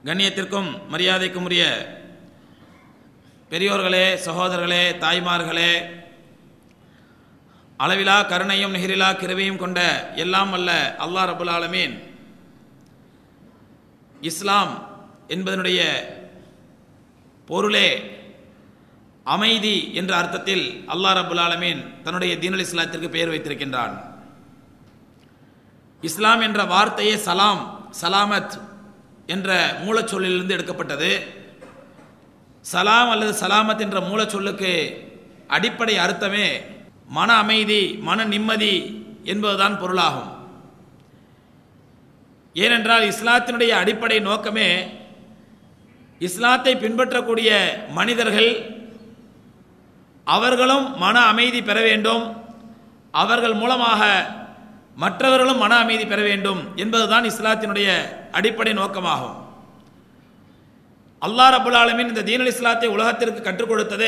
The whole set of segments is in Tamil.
கண்ணியத்திற்கும் மரியாதைக்கும் உரிய பெரியோர்களே சகோதரர்களே தாய்மார்களே அளவிலா கருணையும் நிகரிலா கிருபையும் கொண்ட எல்லாம் வல்ல அல்லாஹ் ரபுல் ஆலமீன் இஸ்லாம் என்பதனுடைய பொருளே அமைதி என்ற அர்த்தத்தில் அல்லாஹ் ரபுல் ஆலமீன் தன்னுடைய தீனல் இஸ்லாத்திற்கு பெயர் வைத்திருக்கின்றான் இஸ்லாம் என்ற வார்த்தையே சலாம் சலாமத் என்ற மூலச்சொல்லிலிருந்து எடுக்கப்பட்டது சலாம் அல்லது சலாமத் என்ற மூலச்சொல்லுக்கு அடிப்படை அர்த்தமே மன அமைதி மன நிம்மதி என்பதுதான் பொருளாகும் ஏனென்றால் இஸ்லாத்தினுடைய அடிப்படை நோக்கமே இஸ்லாத்தை பின்பற்றக்கூடிய மனிதர்கள் அவர்களும் மன அமைதி பெற வேண்டும் அவர்கள் மூலமாக மற்றவர்களும் மன அமைதி பெற வேண்டும் என்பதுதான் இஸ்லாத்தினுடைய அடிப்படை நோக்கமாகும் அல்லாஹ் ரபுல் ஆலமின் இந்த தீனல் இஸ்லாத்தை உலகத்திற்கு கற்றுக் கொடுத்ததே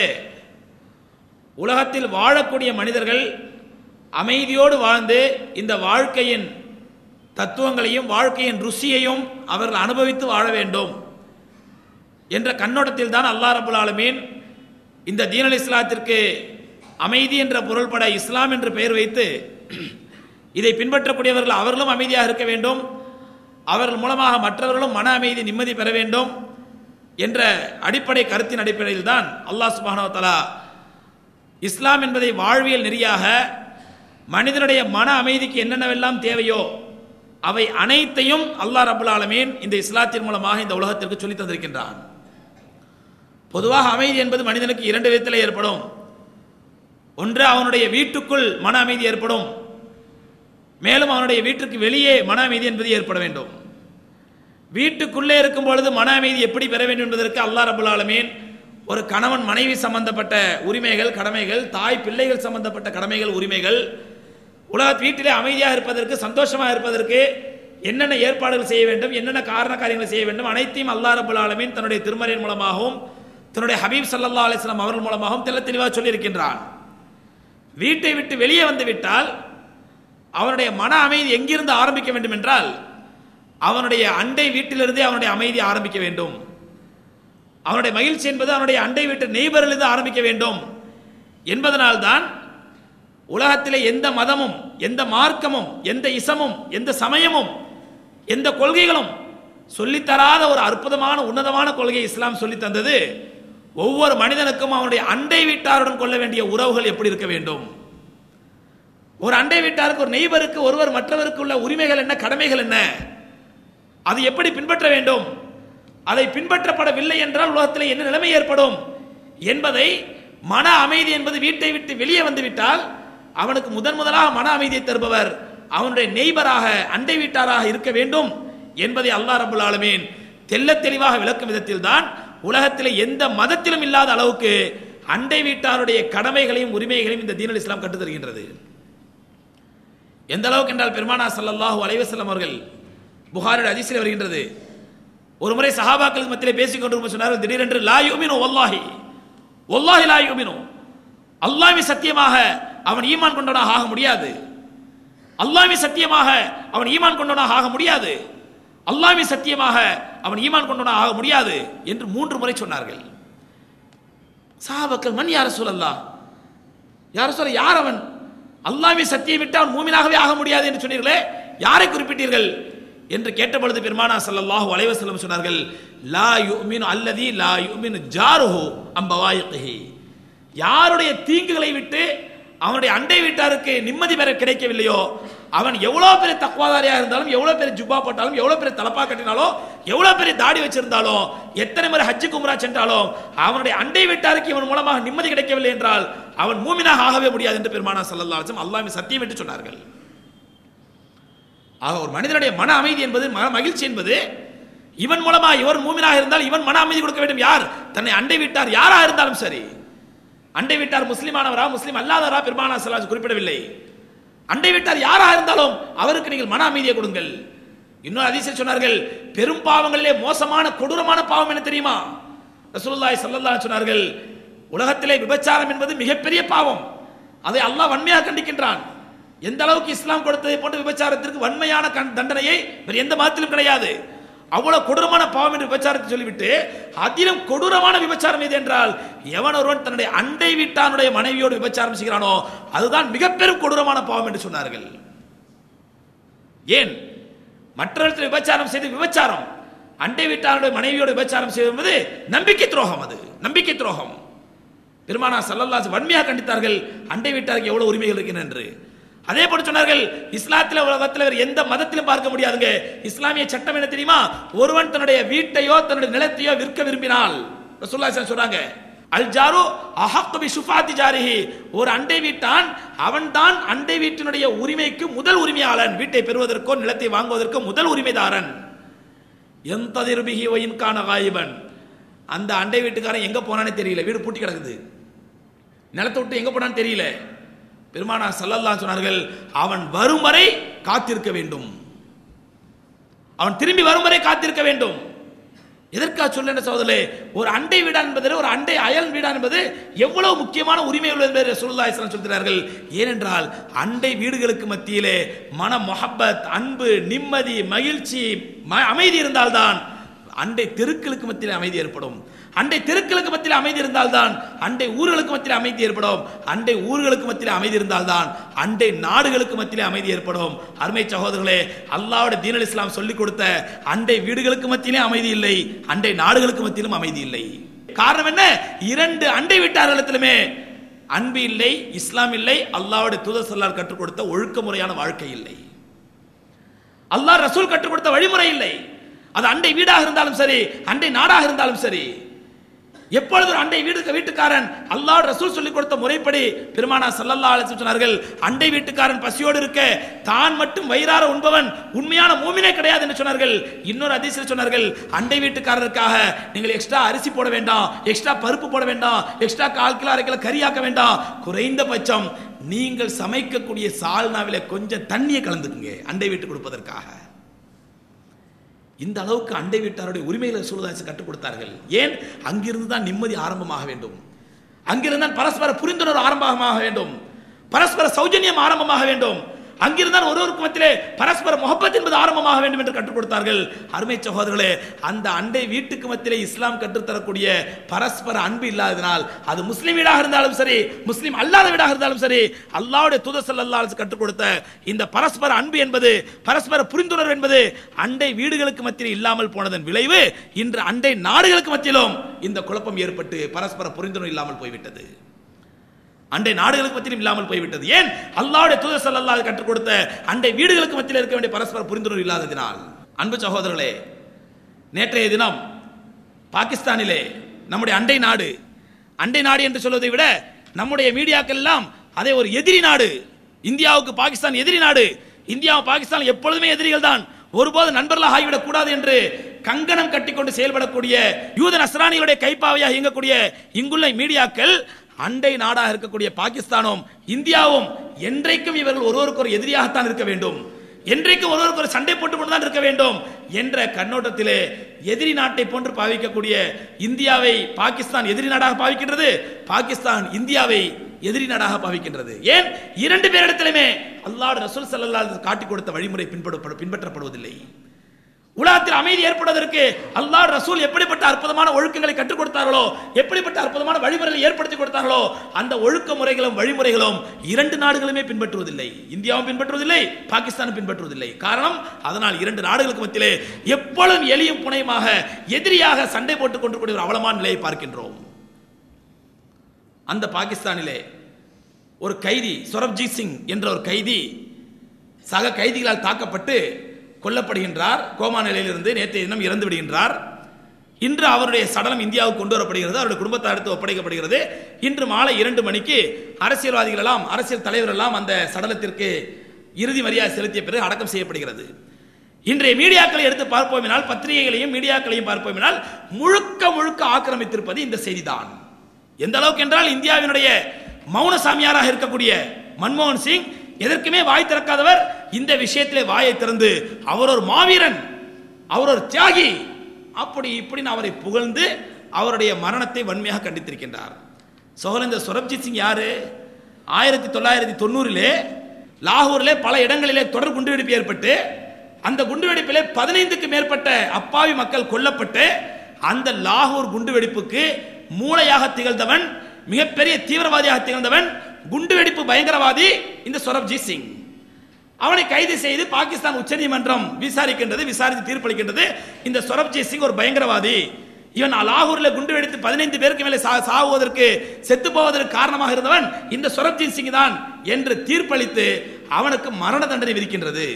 உலகத்தில் வாழக்கூடிய மனிதர்கள் அமைதியோடு வாழ்ந்து இந்த வாழ்க்கையின் தத்துவங்களையும் வாழ்க்கையின் ருசியையும் அவர்கள் அனுபவித்து வாழ வேண்டும் என்ற கண்ணோட்டத்தில் தான் அல்லாஹ் ரபுல் ஆலமீன் இந்த தீனல் இஸ்லாத்திற்கு அமைதி என்ற பொருள்பட இஸ்லாம் என்று பெயர் வைத்து இதை பின்பற்றக்கூடியவர்கள் அவர்களும் அமைதியாக இருக்க வேண்டும் அவர்கள் மூலமாக மற்றவர்களும் மன அமைதி நிம்மதி பெற வேண்டும் என்ற அடிப்படை கருத்தின் அடிப்படையில் தான் அல்லாஹ் சுபானோ தலா இஸ்லாம் என்பதை வாழ்வியல் நெறியாக மனிதனுடைய மன அமைதிக்கு என்னென்னவெல்லாம் தேவையோ அவை அனைத்தையும் அல்லாஹ் ரபுல் ஆலமீன் இந்த இஸ்லாத்தின் மூலமாக இந்த உலகத்திற்கு சொல்லித் தந்திருக்கின்றான் பொதுவாக அமைதி என்பது மனிதனுக்கு இரண்டு விதத்தில் ஏற்படும் ஒன்று அவனுடைய வீட்டுக்குள் மன அமைதி ஏற்படும் மேலும் அவனுடைய வீட்டுக்கு வெளியே மன அமைதி என்பது ஏற்பட வேண்டும் வீட்டுக்குள்ளே இருக்கும் பொழுது மன அமைதி எப்படி பெற வேண்டும் என்பதற்கு அல்லாஹ் ரபுல் ஆலமீன் ஒரு கணவன் மனைவி சம்பந்தப்பட்ட உரிமைகள் கடமைகள் தாய் பிள்ளைகள் சம்பந்தப்பட்ட கடமைகள் உரிமைகள் உலக வீட்டிலே அமைதியாக இருப்பதற்கு சந்தோஷமாக இருப்பதற்கு என்னென்ன ஏற்பாடுகள் செய்ய வேண்டும் என்னென்ன காரண காரியங்கள் செய்ய வேண்டும் அனைத்தையும் அல்லாஹ் ரபுல் ஆலமீன் தன்னுடைய திருமறையின் மூலமாகவும் தன்னுடைய ஹபீப் சல்லா அலிஸ்லாம் அவர்கள் மூலமாகவும் தெல்ல தெளிவாக சொல்லியிருக்கின்றான் வீட்டை விட்டு வெளியே வந்து விட்டால் அவனுடைய மன அமைதி எங்கிருந்து ஆரம்பிக்க வேண்டும் என்றால் அவனுடைய அண்டை வீட்டிலிருந்தே அவனுடைய அமைதி ஆரம்பிக்க வேண்டும் அவனுடைய மகிழ்ச்சி என்பது அவனுடைய அண்டை வீட்டு நெய்பரிலிருந்து ஆரம்பிக்க வேண்டும் என்பதனால்தான் உலகத்திலே எந்த மதமும் எந்த மார்க்கமும் எந்த இசமும் எந்த சமயமும் எந்த கொள்கைகளும் சொல்லித்தராத ஒரு அற்புதமான உன்னதமான கொள்கை இஸ்லாம் சொல்லி தந்தது ஒவ்வொரு மனிதனுக்கும் அவனுடைய அண்டை வீட்டாருடன் கொள்ள வேண்டிய உறவுகள் எப்படி இருக்க வேண்டும் ஒரு அண்டை வீட்டாருக்கு ஒரு நெய்பருக்கு ஒருவர் மற்றவருக்கு உள்ள உரிமைகள் என்ன கடமைகள் என்ன அது எப்படி பின்பற்ற வேண்டும் அதை பின்பற்றப்படவில்லை என்றால் உலகத்தில் என்ன நிலைமை ஏற்படும் என்பதை மன அமைதி என்பது வீட்டை விட்டு வெளியே வந்து விட்டால் அவனுக்கு முதன் முதலாக மன அமைதியை தருபவர் அவனுடைய நெய்பராக அண்டை வீட்டாராக இருக்க வேண்டும் என்பதை அல்லாஹ் ரபுல் ஆலமீன் தெல்ல தெளிவாக விளக்கும் விதத்தில் தான் உலகத்தில் எந்த மதத்திலும் இல்லாத அளவுக்கு அண்டை வீட்டாருடைய கடமைகளையும் உரிமைகளையும் இந்த தீனல் இஸ்லாம் கற்றுத் தருகின்றது எந்த அளவுக்கு என்றால் பெருமானா சல்லல்லாஹு அலைவசல்லம் அவர்கள் புகாரில் அதிசயில் வருகின்றது ஒரு முறை சஹாபாக்களுக்கு மத்தியிலே பேசிக் கொண்டு சொன்னார்கள் திடீரென்று லா யுமினு ஒல்லாஹி ஒல்லாஹி லா யுமினு அல்லாஹ்வி சத்தியமாக அவன் ஈமான் கொண்டவனாக ஆக முடியாது அல்லாஹ்வி சத்தியமாக அவன் ஈமான் கொண்டவனாக ஆக முடியாது அல்லாஹ்வி சத்தியமாக அவன் ஈமான் கொண்டவனாக ஆக முடியாது என்று மூன்று முறை சொன்னார்கள் சஹாபாக்கள் மண் யார சொல்லல்லா யார சொல்ல யார் அவன் அல்லாஹ்வை சத்தியம் விட்டு அவன் மூமினாகவே ஆக முடியாது என்று சொன்னீர்களே யாரை குறிப்பிட்டீர்கள் என்று கேட்டபொழுது பெருமானா ஸல்லல்லாஹு அலைஹி வஸல்லம் சொன்னார்கள் லா யுமினு அல்லதி லா யுமினு ஜாருஹு அம்பவாயிஹி யாருடைய தீங்குகளை விட்டு அவனுடைய அண்டை வீட்டாருக்கு நிம்மதி பெற கிடைக்கவில்லையோ அவன் எவ்வளவு பெரிய தக்குவாதாரியா இருந்தாலும் எவ்வளவு பெரிய ஜுப்பா போட்டாலும் எவ்வளவு பெரிய தலப்பா கட்டினாலும் எவ்வளவு பெரிய தாடி வச்சிருந்தாலும் எத்தனை முறை ஹஜ்ஜு கும்ரா சென்றாலும் அவனுடைய அண்டை வீட்டாருக்கு இவன் மூலமாக நிம்மதி கிடைக்கவில்லை என்றால் அவன் மூமினாக ஆகவே முடியாது என்று பெருமானா சல்லல்லாஹு அலைஹி வஸல்லம் அல்லாஹ்வின் சத்தியம் என்று சொன்னார்கள் ஆக ஒரு மனிதனுடைய மன அமைதி என்பது மன மகிழ்ச்சி என்பது இவன் மூலமா இவர் மூமினாக இருந்தால் இவன் மன அமைதி கொடுக்க வேண்டும் யார் தன்னை அண்டை வீட்டார் யாரா இருந்தாலும் சரி அண்டை வீட்டார் முஸ்லிமானவரா முஸ்லிம் அல்லாதவரா பெருமானா சல்லாஸ் குறிப்பிடவில்லை அண்டை வீட்டார் யாரா இருந்தாலும் அவருக்கு நீங்கள் மன அமைதியை கொடுங்கள் இன்னொரு அதிசயம் சொன்னார்கள் பெரும் பாவங்களிலே மோசமான கொடூரமான பாவம் என்ன தெரியுமா ரசூலுல்லாஹி ஸல்லல்லாஹு அலைஹி சொன்னார்கள் உலகத்திலே விபச்சாரம் என்பது மிகப்பெரிய பாவம் அதை அல்லாஹ் வன்மையாக கண்டிக்கின்றான் எந்த அளவுக்கு இஸ்லாம் கொடுத்ததை போன்ற விபச்சாரத்திற்கு வன்மையான கண்- தண்டனையை வேறு எந்த மதத்திலும் கிடையாது அவ்வளவு கொடூரமான பாவம் என்று விபச்சாரத்தை சொல்லிவிட்டு அதிலும் கொடூரமான விபச்சாரம் எது என்றால் எவன் ஒருவன் தன்னுடைய அண்டை வீட்டானுடைய மனைவியோடு விபச்சாரம் செய்கிறானோ அதுதான் மிக பெரும் கொடூரமான பாவம் என்று சொன்னார்கள் ஏன் மற்றவர்கள் விபச்சாரம் செய்து விபச்சாரம் அண்டை வீட்டாருடைய மனைவியோடு விபச்சாரம் செய்வது நம்பிக்கை துரோகம் அது நம்பிக்கை துரோகம் பெருமானா சல்லல்லாஹு வன்மையாக கண்டித்தார்கள் அண்டை வீட்டாருக்கு எவ்வளவு உரிமைகள் இருக்கின்றன என்று அதே போல சொன்னார்கள் இஸ்லாத்தில் உலகத்தில் வேறு எந்த மதத்திலும் பார்க்க முடியாதுங்க இஸ்லாமிய சட்டம் என்ன தெரியுமா ஒருவன் தன்னுடைய வீட்டையோ தன்னுடைய நிலத்தையோ விற்க விரும்பினால் ரசூலுல்லாஹி ஸல்லல்லாஹு அலைஹி சொல்றாங்க அல் ஜாரு அஹக்கு பி சுஃபாத்தி ஜாரிஹி ஒரு அண்டை வீட்டான் அவன்தான் அண்டை வீட்டினுடைய உரிமைக்கு முதல் உரிமையாளன் வீட்டை பெறுவதற்கோ நிலத்தை வாங்குவதற்கோ முதல் உரிமைதாரன் எந்த திருபிகி ஒயின்கான காயிபன் அந்த அண்டை வீட்டுக்காரன் எங்க போனானே தெரியல வீடு பூட்டி கிடக்குது நிலத்தை விட்டு எங்க போனான்னு தெரியல பெருமானா சல்லல்லாஹு சொன்னார்கள் அவன் வரும் வரை காத்திருக்க வேண்டும் அவன் திரும்பி வரும் வரை காத்திருக்க வேண்டும் எதற்காக சொல்ல சோதரே ஒரு அண்டை வீடா என்பது ஒரு அண்டை அயல் வீடா என்பது எவ்வளவு முக்கியமான உரிமை உள்ளது என்பதை ரசூலுல்லாஹி ஸல்லல்லாஹு அலைஹி சொல்கிறார்கள் ஏனென்றால் அண்டை வீடுகளுக்கு மத்தியிலே மன மொஹப்பத் அன்பு நிம்மதி மகிழ்ச்சி ம- அமைதி இருந்தால்தான் அண்டை தெருக்களுக்கு மத்தியில் அமைதி ஏற்படும் அண்டை தெருக்களுக்கு மத்தியில் அமைதி இருந்தால்தான் அண்டை ஊர்களுக்கு மத்தியில் அமைதி ஏற்படும் அண்டை ஊர்களுக்கு மத்தியில் அமைதி இருந்தால்தான் அண்டை நாடுகளுக்கு மத்தியில் அமைதி ஏற்படும் அருமை சகோதரர்களே அல்லாஹ்வுடைய தீனல் இஸ்லாம் சொல்லிக் கொடுத்த அண்டை வீடுகளுக்கு மத்தியிலே அமைதி இல்லை அண்டை நாடுகளுக்கு மத்தியிலும் அமைதி இல்லை காரணம் என்ன இரண்டு அண்டை வீட்டார்களிடத்திலுமே அன்பு இல்லை இஸ்லாம் இல்லை அல்லாஹ்வுடைய தூதர் சொல்லார் கற்றுக் கொடுத்த ஒழுக்க முறையான வாழ்க்கை இல்லை அல்லாஹ் ரசூல் கற்றுக் கொடுத்த வழிமுறை இல்லை அது அண்டை வீடாக இருந்தாலும் சரி அண்டை நாடாக இருந்தாலும் சரி எப்பொழுது ஒரு அண்டை வீடு வீட்டுக்காரன் அல்லாஹ் ரசூல் சொல்லிக் கொடுத்த முறைப்படி பெருமானா சல்லல்லா அலைஹி சொன்னார்கள் அண்டை வீட்டுக்காரன் பசியோடு இருக்க தான் மட்டும் வயிறார உண்பவன் உண்மையான மூமினே கிடையாது என்று சொன்னார்கள் இன்னொரு அதிசயம் சொன்னார்கள் அண்டை வீட்டுக்காரருக்காக நீங்கள் எக்ஸ்ட்ரா அரிசி போட வேண்டாம் எக்ஸ்ட்ரா பருப்பு போட வேண்டாம் எக்ஸ்ட்ரா கால் கிலோ அரை கிலோ கறியாக்க வேண்டாம் குறைந்தபட்சம் நீங்கள் சமைக்கக்கூடிய சால்னாவில கொஞ்சம் தண்ணியை கலந்துக்குங்க அண்டை வீட்டு கொடுப்பதற்காக இந்த அளவுக்கு அண்டை வீட்டாருடைய உரிமைகளை சூழதாசி கற்றுக் கொடுத்தார்கள் ஏன் அங்கிருந்து தான் நிம்மதி ஆரம்பமாக வேண்டும் அங்கிருந்து தான் பரஸ்பர புரிந்துணர்வு ஆரம்பமாக வேண்டும் பரஸ்பர சௌஜன்யம் ஆரம்பமாக வேண்டும் அங்கிருந்தான் ஒருவருக்கு மத்தியிலே பரஸ்பர முகப்பத் என்பது ஆரம்பமாக வேண்டும் என்று கற்றுக் கொடுத்தார்கள் அருமை சகோதரர்களே அந்த அண்டை வீட்டுக்கு மத்தியிலே இஸ்லாம் கற்றுத்தரக்கூடிய பரஸ்பர அன்பு இல்லாததினால் அது முஸ்லிம் வீடாக இருந்தாலும் சரி முஸ்லிம் அல்லாத வீடாக இருந்தாலும் சரி அல்லாஹ்வுடைய தூதர் ஸல்லல்லாஹு அலைஹி கற்றுக் கொடுத்த இந்த பரஸ்பர அன்பு என்பது பரஸ்பர புரிந்துணர்வு என்பது அண்டை வீடுகளுக்கு மத்தியில் இல்லாமல் போனதன் விளைவு இன்று அண்டை நாடுகளுக்கு மத்தியிலும் இந்த குழப்பம் ஏற்பட்டு பரஸ்பர புரிந்துணர்வு இல்லாமல் போய்விட்டது அண்டை நாடுகளுக்கு மத்தியிலும் இல்லாமல் போய்விட்டது ஏன் அல்லாஹ்வுடைய தூதர் ஸல்லல்லாஹு அலைஹி கற்றுக் கொடுத்த அண்டை வீடுகளுக்கு மத்தியில் இருக்க வேண்டிய பரஸ்பர புரிந்துணர்வு இல்லாததினால் அன்பு சகோதரர்களே நேற்றைய தினம் பாகிஸ்தானிலே நம்முடைய அண்டை நாடு அண்டை நாடு என்று சொல்வதை விட நம்முடைய மீடியாக்கள் எல்லாம் அதை ஒரு எதிரி நாடு இந்தியாவுக்கு பாகிஸ்தான் எதிரி நாடு இந்தியா பாகிஸ்தான் எப்பொழுதுமே எதிரிகள் தான் ஒருபோது நண்பர்களாக ஆகிவிடக் கூடாது என்று கங்கணம் கட்டிக்கொண்டு செயல்படக்கூடிய யூத நஸ்ரானிகளுடைய கைப்பாவையாக இயங்கக்கூடிய இங்குள்ள மீடியாக்கள் அண்டை நாடாக இருக்கக்கூடிய பாகிஸ்தானும் இந்தியாவும் என்றைக்கும் இவர்கள் ஒருவருக்கு ஒரு எதிரியாகத்தான் இருக்க வேண்டும் என்றைக்கும் ஒருவருக்கு ஒரு சண்டை போட்டுக் கொண்டுதான் இருக்க வேண்டும் என்ற கண்ணோட்டத்திலே எதிரி நாட்டை போன்று பாவிக்கக்கூடிய இந்தியாவை பாகிஸ்தான் எதிரி நாடாக பாவிக்கின்றது பாகிஸ்தான் இந்தியாவை எதிரி நாடாக பாவிக்கின்றது ஏன் இரண்டு பேரிடத்திலுமே அல்லாஹ் ரசூல் ஸல்லல்லாஹு அலைஹி வஸல்லம் காட்டிக் கொடுத்த வழிமுறை பின்பற்றப்பட பின்பற்றப்படுவதில்லை உலகத்தில் அமைதி ஏற்படுவதற்கு அல்லாஹ் ரசூல் எப்படிப்பட்ட அற்புதமான ஒழுக்கங்களை கற்றுக் கொடுத்தார்களோ எப்படிப்பட்ட அற்புதமான வழிமுறைகளை ஏற்படுத்தி கொடுத்தார்களோ அந்த ஒழுக்க முறைகளும் வழிமுறைகளும் இரண்டு நாடுகளுமே பின்பற்றுவதில்லை இந்தியாவும் பின்பற்றுவதில்லை பாகிஸ்தானும் பின்பற்றுவதில்லை காரணம் அதனால் இரண்டு நாடுகளுக்கு மத்தியிலே எப்பொழுதும் எளியும் புனையுமாக எதிரியாக சண்டை போட்டுக் கொண்டிருக்கூடிய ஒரு அவலமான நிலையை பார்க்கின்றோம் அந்த பாகிஸ்தானிலே ஒரு கைதி சொரப்ஜித் சிங் என்ற ஒரு கைதி சக கைதிகளால் தாக்கப்பட்டு கொல்லப்படுகின்றார் கோமா நிலையிலிருந்து நேற்றைய தினம் இறந்து விடுகின்றார் இன்று அவருடைய சடலம் இந்தியாவுக்கு கொண்டு வரப்படுகிறது அவருடைய குடும்பத்தை அடுத்து ஒப்படைக்கப்படுகிறது இன்று மாலை இரண்டு மணிக்கு அரசியல்வாதிகள் எல்லாம் அரசியல் தலைவர்கள் எல்லாம் அந்த சடலத்திற்கு இறுதி மரியாதை செலுத்திய பிறகு அடக்கம் செய்யப்படுகிறது இன்றைய மீடியாக்களை எடுத்து பார்ப்போமினால் பத்திரிகைகளையும் மீடியாக்களையும் பார்ப்போமினால் முழுக்க முழுக்க ஆக்கிரமித்திருப்பது இந்த செய்திதான் எந்த அளவுக்கு என்றால் இந்தியாவினுடைய மௌன சாமியாராக இருக்கக்கூடிய மன்மோகன் சிங் எதற்குமே வாய் திறக்காதவர் இந்த விஷயத்திலே வாயை திறந்து அவர் ஒரு மாவீரன் அவர் ஒரு தியாகி அப்படி இப்படின்னு அவரை புகழ்ந்து அவருடைய மரணத்தை வன்மையாக கண்டித்திருக்கின்றார் சோழன் இந்த சுரப்ஜித் சிங் யாரு ஆயிரத்தி தொள்ளாயிரத்தி தொண்ணூறிலே லாகூரிலே பல இடங்களிலே தொடர் குண்டுவெடிப்பு ஏற்பட்டு அந்த குண்டுவெடிப்பிலே பதினைந்துக்கு மேற்பட்ட அப்பாவி மக்கள் கொல்லப்பட்டு அந்த லாகூர் குண்டுவெடிப்புக்கு மூளையாக திகழ்ந்தவன் மிகப்பெரிய தீவிரவாதியாக திகழ்ந்தவன் குண்டுவெடிப்பு பயங்கரவாதி இந்த சொரப்ஜித் சிங் அவனை கைது செய்து பாகிஸ்தான் உச்சநீதிமன்றம் விசாரிக்கின்றது விசாரித்து தீர்ப்பளிக்கின்றது இந்த சொரப்ஜித் சிங் ஒரு பயங்கரவாதி இவன் லாகூர்ல குண்டு வெடித்து பதினைந்து பேருக்கு மேலே சா- சாகுவதற்கு செத்து போவதற்கு காரணமாக இருந்தவன் இந்த சொரப்ஜித் சிங் தான் என்று தீர்ப்பளித்து அவனுக்கு மரண தண்டனை விதிக்கின்றது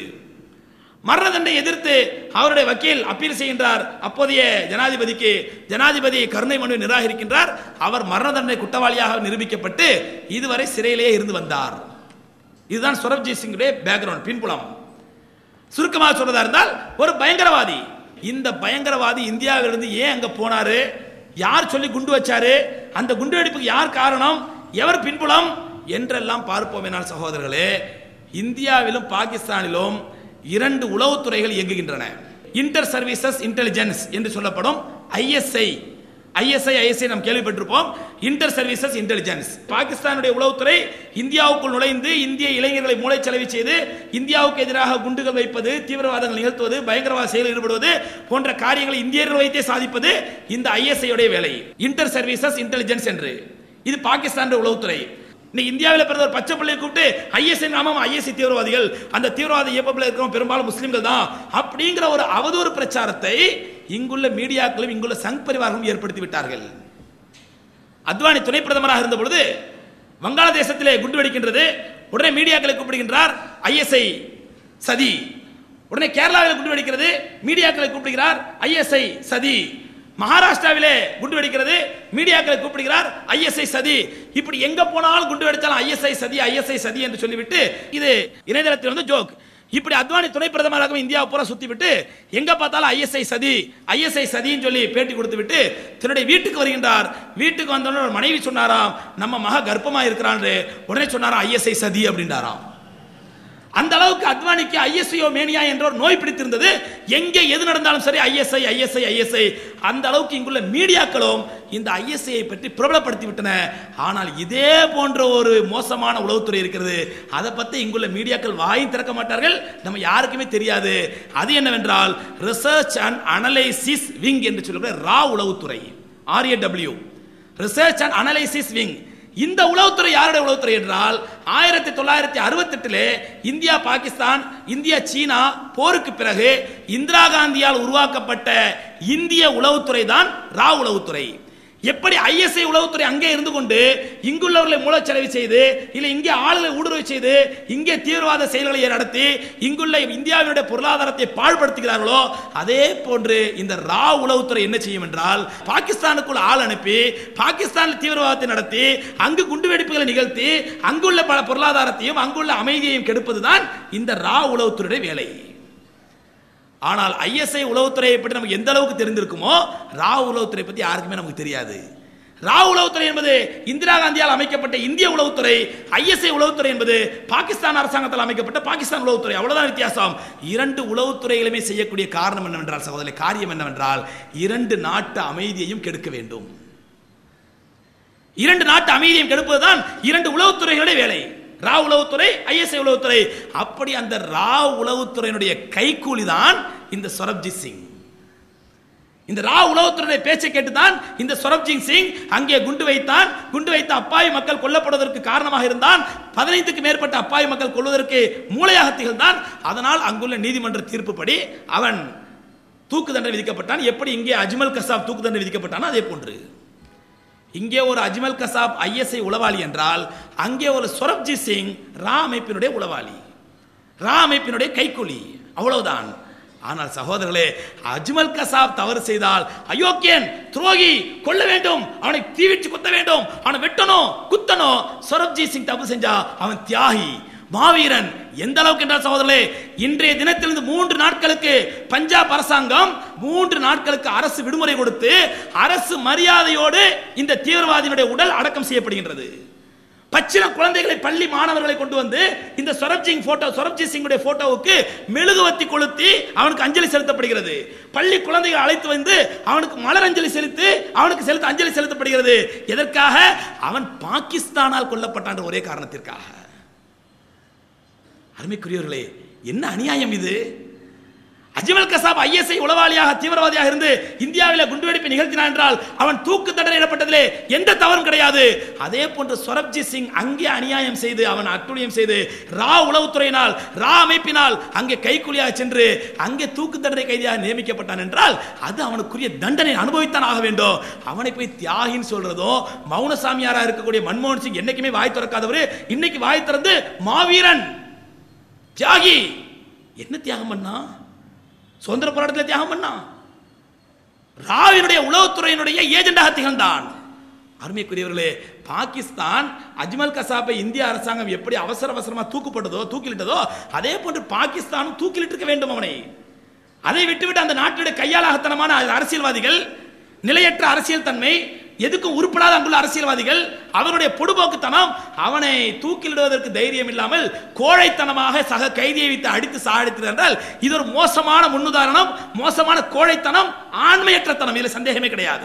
மரண தண்டனை எதிர்த்து அவருடைய வக்கீல் அப்பீல் செய்கின்றார் அப்போதைய ஜனாதிபதிக்கு ஜனாதிபதி கருணை மனுவை நிராகரிக்கின்றார் அவர் மரண தண்டனை குற்றவாளியாக நிரூபிக்கப்பட்டு இதுவரை சிறையிலேயே இருந்து வந்தார் இதுதான் சொரப்ஜித் சிங்குடைய பேக்ரவுண்ட் பின்புலம் சுருக்கமாக சொல்றதா இருந்தால் ஒரு பயங்கரவாதி இந்த பயங்கரவாதி இந்தியாவிலிருந்து ஏன் அங்க போனாரு யார் சொல்லி குண்டு வச்சாரு அந்த குண்டு வெடிப்புக்கு யார் காரணம் எவர் பின்புலம் என்றெல்லாம் பார்ப்போம் என்னால் சகோதரர்களே இந்தியாவிலும் பாகிஸ்தானிலும் இரண்டு உளவுத்துறைகள் இயங்குகின்றன இன்டர் சர்வீசஸ் இன்டெலிஜென்ஸ் என்று சொல்லப்படும் ஐஎஸ்ஐ ஐஎஸ்ஐ ஐஎஸ்ஐ நாம் கேள்விப்பட்டிருப்போம் இன்டர் சர்வீசஸ் இன்டெலிஜென்ஸ் பாகிஸ்தானுடைய உளவுத்துறை இந்தியாவுக்குள் நுழைந்து இந்திய இளைஞர்களை மூளைச்சலவை செய்து இந்தியாவுக்கு எதிராக குண்டுகள் வைப்பது தீவிரவாதங்கள் நிகழ்த்துவது பயங்கரவாத செயலில் ஈடுபடுவது போன்ற காரியங்களை இந்தியர்கள் வைத்தே சாதிப்பது இந்த ஐஎஸ்ஐ உடைய வேலை இன்டர் சர்வீசஸ் இன்டெலிஜென்ஸ் என்று இது பாகிஸ்தான் உளவுத்துறை இன்னைக்கு இந்தியாவில் பிறந்த ஒரு பச்சை பிள்ளையை கூப்பிட்டு ஐஎஸ்ஐ நாமம் ஐஎஸ்ஐ தீவிரவாதிகள் அந்த தீவிரவாத இயக்கத்தில் இருக்கிறவங்க பெரும்பாலும் முஸ்லிம்கள் தான் அப்படிங்கிற ஒரு அவதூறு பிரச்சாரத்தை இங்குள்ள மீடியாக்களும் இங்குள்ள சங் பரிவாரங்களும் ஏற்படுத்தி விட்டார்கள் அத்வானி துணை பிரதமராக இருந்த பொழுது வங்காளதேசத்திலே குண்டு வெடிக்கின்றது உடனே மீடியாக்களை கூப்பிடுகின்றார் ஐஎஸ்ஐ சதி உடனே கேரளாவில் குண்டு வெடிக்கிறது மீடியாக்களை கூப்பிடுகிறார் ஐஎஸ்ஐ சதி மகாராஷ்டிராவிலே குண்டு வெடிக்கிறது மீடியாக்களை கூப்பிடுகிறார் ஐஎஸ்ஐ சதி இப்படி எங்க போனாலும் குண்டு வெடிச்சாலும் ஐஎஸ்ஐ சதி ஐஎஸ்ஐ சதி என்று சொல்லிவிட்டு இது இணையதளத்தில் வந்து ஜோக் இப்படி அத்வானி துணை பிரதமராக இந்தியா பூரா சுத்தி விட்டு எங்க பார்த்தாலும் ஐஎஸ்ஐ சதி ஐஎஸ்ஐ சதின்னு சொல்லி பேட்டி கொடுத்து விட்டு தன்னுடைய வீட்டுக்கு வருகின்றார் வீட்டுக்கு வந்தோடனே ஒரு மனைவி சொன்னாராம் நம்ம மக கர்ப்பமா இருக்கிறான் உடனே சொன்னாராம் ஐஎஸ்ஐ சதி அப்படின்றாராம் அந்த அளவுக்கு அத்வானிக்கு ஐஎஸ்ஐஓ மேனியா என்ற ஒரு நோய் பிடித்திருந்தது எங்கே எது நடந்தாலும் சரி ஐஎஸ்ஐ ஐஎஸ்ஐ ஐஎஸ்ஐ அந்த அளவுக்கு இங்குள்ள மீடியாக்களும் இந்த ஐஎஸ்ஐயை பற்றி பிரபலப்படுத்தி விட்டன ஆனால் இதே போன்ற ஒரு மோசமான உளவுத்துறை இருக்கிறது அதை பத்தி இங்குள்ள மீடியாக்கள் வாயும் திறக்க மாட்டார்கள் நம்ம யாருக்குமே தெரியாது அது என்னவென்றால் ரிசர்ச் அண்ட் அனலைசிஸ் விங் என்று சொல்லக்கூடிய ரா உளவுத்துறை RAW research and analysis wing இந்த உளவுத்துறை யாருடைய உளவுத்துறை என்றால் ஆயிரத்தி தொள்ளாயிரத்தி அறுபத்தி எட்டிலே இந்தியா பாகிஸ்தான் இந்தியா சீனா போருக்கு பிறகு இந்திரா காந்தியால் உருவாக்கப்பட்ட இந்திய உளவுத்துறை தான் ரா உளவுத்துறை எப்படி ஐஎஸ்ஐ உளவுத்துறை அங்கே இருந்து கொண்டு இங்குள்ளவர்களை மூலச்செலவு செய்து இல்ல இங்கே ஆளுகளை ஊடுருவை செய்து இங்கே தீவிரவாத செயல்களை நடத்தி இங்குள்ள இந்தியாவினுடைய பொருளாதாரத்தை பாழ்படுத்துகிறார்களோ அதே போன்று இந்த ரா உளவுத்துறை என்ன செய்யும் என்றால் பாகிஸ்தானுக்குள் ஆள் அனுப்பி பாகிஸ்தானில் தீவிரவாதத்தை நடத்தி அங்கு குண்டுவெடிப்புகளை நிகழ்த்தி அங்குள்ள பல பொருளாதாரத்தையும் அங்குள்ள அமைதியையும் கெடுப்பதுதான் இந்த ரா உளவுத்துறையுடைய வேலை ஆனால் ஐஎஸ்ஐ உளவுத்துறையை பற்றி நமக்கு எந்த அளவுக்கு தெரிந்திருக்குமோ ரா உளவுத்துறை பற்றி யாருக்குமே நமக்கு தெரியாது ரா உளவுத்துறை என்பது இந்திரா காந்தியால் அமைக்கப்பட்ட இந்திய உளவுத்துறை ஐஎஸ்ஐ உளவுத்துறை என்பது பாகிஸ்தான் அரசாங்கத்தால் அமைக்கப்பட்ட பாகிஸ்தான் உளவுத்துறை அவ்வளவுதான் வித்தியாசம் இரண்டு உளவுத்துறைகளுமே செய்யக்கூடிய காரணம் என்னவென்றால் சகோதரி காரியம் என்னவென்றால் இரண்டு நாட்டு அமைதியையும் கெடுக்க வேண்டும் இரண்டு நாட்டு அமைதியையும் கெடுப்பதுதான் இரண்டு உளவுத்துறைகளுடைய வேலை ரா உளவுத்துறை ஐஎஸ்ஐ உளவுத்துறை அப்படி அந்த ரா உளவுத்துறையினுடைய கைக்கூலி தான் இந்த சொரப்ஜித் சிங் இந்த ரா உளவுத்துறையுடைய பேச்சை கேட்டுதான் இந்த சொரப்ஜித் சிங் அங்கே குண்டு வைத்தான் குண்டு வைத்த அப்பாவி மக்கள் கொல்லப்படுவதற்கு காரணமாக இருந்தான் பதினைந்துக்கு மேற்பட்ட அப்பாவி மக்கள் கொள்வதற்கு மூளையாக திகழ்ந்தான் அதனால் அங்குள்ள நீதிமன்ற தீர்ப்புப்படி அவன் தூக்கு தண்டனை விதிக்கப்பட்டான் எப்படி இங்கே அஜ்மல் கசாப் தூக்கு தண்டனை விதிக்கப்பட்டானோ அதே போன்று இங்கே ஒரு அஜ்மல் கசாப் ஐஎஸ்ஐ உளவாளி என்றால் அங்கே ஒரு சொரப்ஜித் சிங் ரா அமைப்பினுடைய உளவாளி ரா அமைப்பினுடைய கைக்கூலி அவ்வளவுதான் ஆனால் சகோதரர்களே அஜ்மல் கசாப் தவறு செய்தால் அயோக்கியன் துரோகி கொல்ல வேண்டும் அவனை தீவிச்சு குத்த வேண்டும் அவனை வெட்டணும் குத்தணும் சொரப்ஜித் சிங் தப்பு செஞ்சா அவன் தியாகி மாவீரன் எந்த அளவுக்கு என்றால் சகோதரர்களே இன்றைய தினத்திலிருந்து மூன்று நாட்களுக்கு பஞ்சாப் அரசாங்கம் மூன்று நாட்களுக்கு அரசு விடுமுறை கொடுத்து அரசு மரியாதையோடு இந்த தீவிரவாதியினுடைய உடல் அடக்கம் செய்யப்படுகின்றது பச்சில குழந்தைகளை பள்ளி மாணவர்களை கொண்டு வந்து இந்த சொரப்ஜிங் போட்டோ சொரப்ஜித் சிங்குடைய போட்டோவுக்கு மெழுகுவத்தி கொளுத்தி அவனுக்கு அஞ்சலி செலுத்தப்படுகிறது பள்ளி குழந்தைகள் அழைத்து வந்து அவனுக்கு மலர் அஞ்சலி செலுத்தி அவனுக்கு செலுத்த அஞ்சலி செலுத்தப்படுகிறது எதற்காக அவன் பாகிஸ்தானால் கொல்லப்பட்டான் என்ற ஒரே காரணத்திற்காக அருமைக்குரியவர்களே என்ன அநியாயம் இது அஜ்மல் கசாப் ஐஎஸ்ஐ உளவாளியாக தீவிரவாதியாக இருந்து இந்தியாவில் குண்டுவெடிப்பை நிகழ்த்தினான் என்றால் அவன் தூக்கு தண்டனை இடப்பட்டதிலே எந்த தவறும் கிடையாது அதே போன்று சொரப்ஜித் சிங் அங்கே அநியாயம் செய்து அவன் அட்டுழியம் செய்து ரா உளவுத்துறையினால் ரா அமைப்பினால் அங்கே கைக்கூலியாக சென்று அங்கே தூக்கு தண்டனை கைதியாக நியமிக்கப்பட்டான் என்றால் அது அவனுக்குரிய தண்டனை அனுபவித்தான் ஆக வேண்டும் அவனை போய் தியாகின்னு சொல்றதோ மௌனசாமியாரா இருக்கக்கூடிய மன்மோகன் சிங் என்னைக்குமே வாய் திறக்காதவர் இன்னைக்கு வாய் திறந்து மாவீரன் தியாகி என்ன தியாகம் பண்ணா சுதந்திர போராட்டத்தில் தியாகம் பண்ணான் ராவினுடைய உளவுத்துறையினுடைய ஏஜெண்டாக திகழ்ந்தான் அருமைக்குரியவர்களே பாகிஸ்தான் அஜ்மல் கசாப்பை இந்திய அரசாங்கம் எப்படி அவசர அவசரமா தூக்குப்பட்டதோ தூக்கிலிட்டதோ அதே போன்று பாகிஸ்தானும் தூக்கிலிட்டிருக்க வேண்டும் அவனை அதை விட்டுவிட்டு அந்த நாட்டுடைய கையாளாகத்தனமான அரசியல்வாதிகள் நிலையற்ற அரசியல் தன்மை எதுக்கும் உருப்படாத அங்குள்ள அரசியல்வாதிகள் அவருடைய பொடுபோக்குத்தனம் அவனை தூக்கிலிடுவதற்கு தைரியம் இல்லாமல் கோழைத்தனமாக சக கைதியை வைத்து அடித்து சாடித்தது என்றால் இது ஒரு மோசமான முன்னுதாரணம் மோசமான கோழைத்தனம் ஆண்மையற்ற தனம் இதில் சந்தேகமே கிடையாது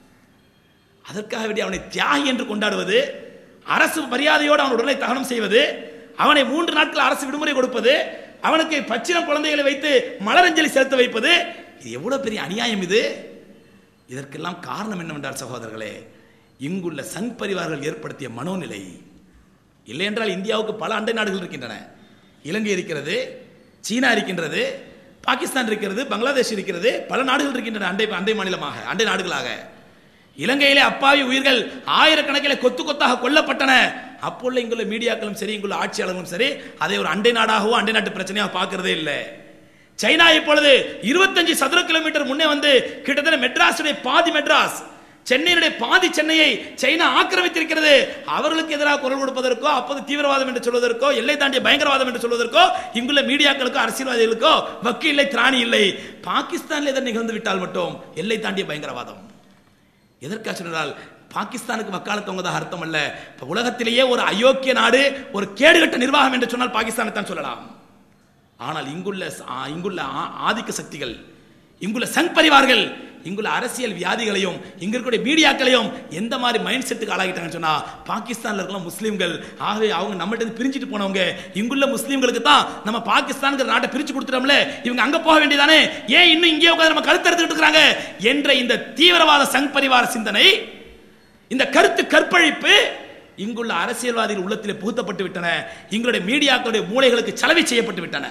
அதற்காக வேண்டி அவனை தியாகி என்று கொண்டாடுவது அரசு மரியாதையோடு அவன் உடலை தகனம் செய்வது அவனை மூன்று நாட்கள் அரசு விடுமுறை கொடுப்பது அவனுக்கு பச்சிலம் குழந்தைகளை வைத்து மலரஞ்சலி செலுத்த வைப்பது இது எவ்வளவு பெரிய அநியாயம் இது இதற்கெல்லாம் காரணம் என்னவென்றால் சகோதரர்களே இங்குள்ள சங் பரிவார்கள் ஏற்படுத்திய மனோநிலை இல்லை என்றால் இந்தியாவுக்கு பல அண்டை நாடுகள் இருக்கின்றன இலங்கை இருக்கிறது சீனா இருக்கின்றது பாகிஸ்தான் இருக்கிறது பங்களாதேஷ் இருக்கிறது பல நாடுகள் இருக்கின்றன அண்டை அண்டை மாநிலமாக அண்டை நாடுகளாக இலங்கையிலே அப்பாவி உயிர்கள் ஆயிரக்கணக்கில் கொத்து கொத்தாக கொல்லப்பட்டன அப்போள்ள இங்குள்ள மீடியாக்களும் சரி இங்குள்ள ஆட்சியாளர்களும் சரி அதை ஒரு அண்டை நாடாகவோ அண்டை நாட்டு பிரச்சனையாக பார்க்கறதே இல்லை சைனா இப்பொழுது இருபத்தஞ்சு சதுர கிலோமீட்டர் முன்னே வந்து கிட்டத்தட்ட மெட்ராஸுடைய பாதி மெட்ராஸ் சென்னையினுடைய பாதி சென்னையை சைனா ஆக்கிரமித்திருக்கிறது அவர்களுக்கு எதிராக குரல் கொடுப்பதற்கோ அப்போது தீவிரவாதம் என்று சொல்வதற்கோ எல்லை தாண்டிய பயங்கரவாதம் என்று சொல்வதற்கோ இங்குள்ள மீடியாக்களுக்கோ அரசியல்வாதிகளுக்கோ வக்கு இல்லை திராணி இல்லை பாகிஸ்தானில் எதை நிகழ்ந்து விட்டால் மட்டும் எல்லை தாண்டிய பயங்கரவாதம் எதற்காக சொன்னால் பாகிஸ்தானுக்கு வக்காலத்தவங்கதாக அர்த்தம் அல்ல இப்ப உலகத்திலேயே ஒரு அயோக்கிய நாடு ஒரு கேடுகட்ட நிர்வாகம் என்று சொன்னால் பாகிஸ்தானை தான் சொல்லலாம் ஆனால் இங்குள்ள ஆ, இங்குள்ள ஆ- ஆதிக்க சக்திகள் இங்குள்ள சங் பரிவார்கள் இங்குள்ள அரசியல் வியாதிகளையும் இங்க இருக்கக்கூடிய மீடியாக்களையும் எந்த மாதிரி மைண்ட் செட்டுக்கு ஆளாகிட்டாங்கன்னு சொன்னா பாகிஸ்தான்ல இருக்கலாம் முஸ்லீம்கள் ஆகவே அவங்க நம்மகிட்ட இருந்து பிரிஞ்சுட்டு போனவங்க இங்குள்ள முஸ்லீம்களுக்கு தான் நம்ம பாகிஸ்தான்ங்கிற நாட்டை பிரிச்சு கொடுத்துட்டோம்ல இவங்க அங்க போக வேண்டியதானே ஏன் இன்னும் இங்கே உட்கார்ந்து நம்ம கருத்து எடுத்துக்கிட்டு இருக்காங்க என்ற இந்த தீவிரவாத சங் பரிவார சிந்தனை இந்த கருத்து கற்பழிப்பு இங்குள்ள அரசியல்வாதிகள் உள்ளத்திலே புகுத்தப்பட்டு விட்டன எங்களுடைய மீடியாக்களுடைய மூளைகளுக்கு சலவை செய்யப்பட்டு விட்டன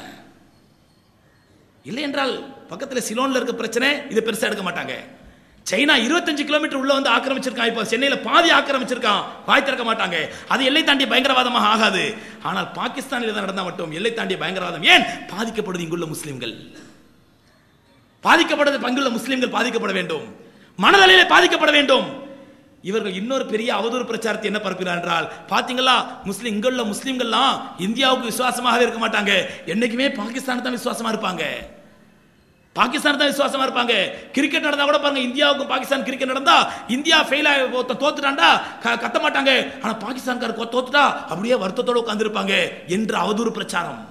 இல்லை என்றால் பக்கத்தில் சிலோன்ல இருக்க பிரச்சனை இதை பெருசா எடுக்க மாட்டாங்க சைனா 25 கிலோமீட்டர் உள்ள வந்து ஆக்கிரமிச்சிருக்கான் இப்போ சென்னையில பாதி ஆக்கிரமிச்சிருக்கான் வாய் திறக்க மாட்டாங்க அது எல்லை தாண்டிய பயங்கரவாதமாக ஆகாது ஆனால் பாகிஸ்தானில் தான் நடந்தா மட்டும் எல்லை தாண்டிய பயங்கரவாதம் ஏன் பாதிக்கப்படுது இங்குள்ள முஸ்லிம்கள் பாதிக்கப்படுறது பங்குள்ள முஸ்லிம்கள் பாதிக்கப்பட வேண்டும் மனதளவிலே பாதிக்கப்பட வேண்டும் இவர்கள் இன்னொரு பெரிய அவதூறு பிரச்சாரத்தை என்ன பரப்புகிறார் என்றால் பாத்தீங்களா முஸ்லிம் இங்குள்ள முஸ்லிம்கள்லாம் இந்தியாவுக்கு விசுவாசமாகவே இருக்க மாட்டாங்க என்னைக்குமே பாகிஸ்தான் தான் விசுவாசமா இருப்பாங்க பாகிஸ்தான் தான் விசுவாசமா இருப்பாங்க கிரிக்கெட் நடந்தா கூட பாருங்க இந்தியாவுக்கும் பாகிஸ்தான் கிரிக்கெட் நடந்தா இந்தியா ஃபெயில் ஆகி ஒருத்தன் தோத்துட்டான்டா க- கத்த மாட்டாங்க ஆனா பாகிஸ்தான்கார தோத்துட்டா அப்படியே வருத்தத்தோட உட்கார்ந்திருப்பாங்க என்ற அவதூறு பிரச்சாரம்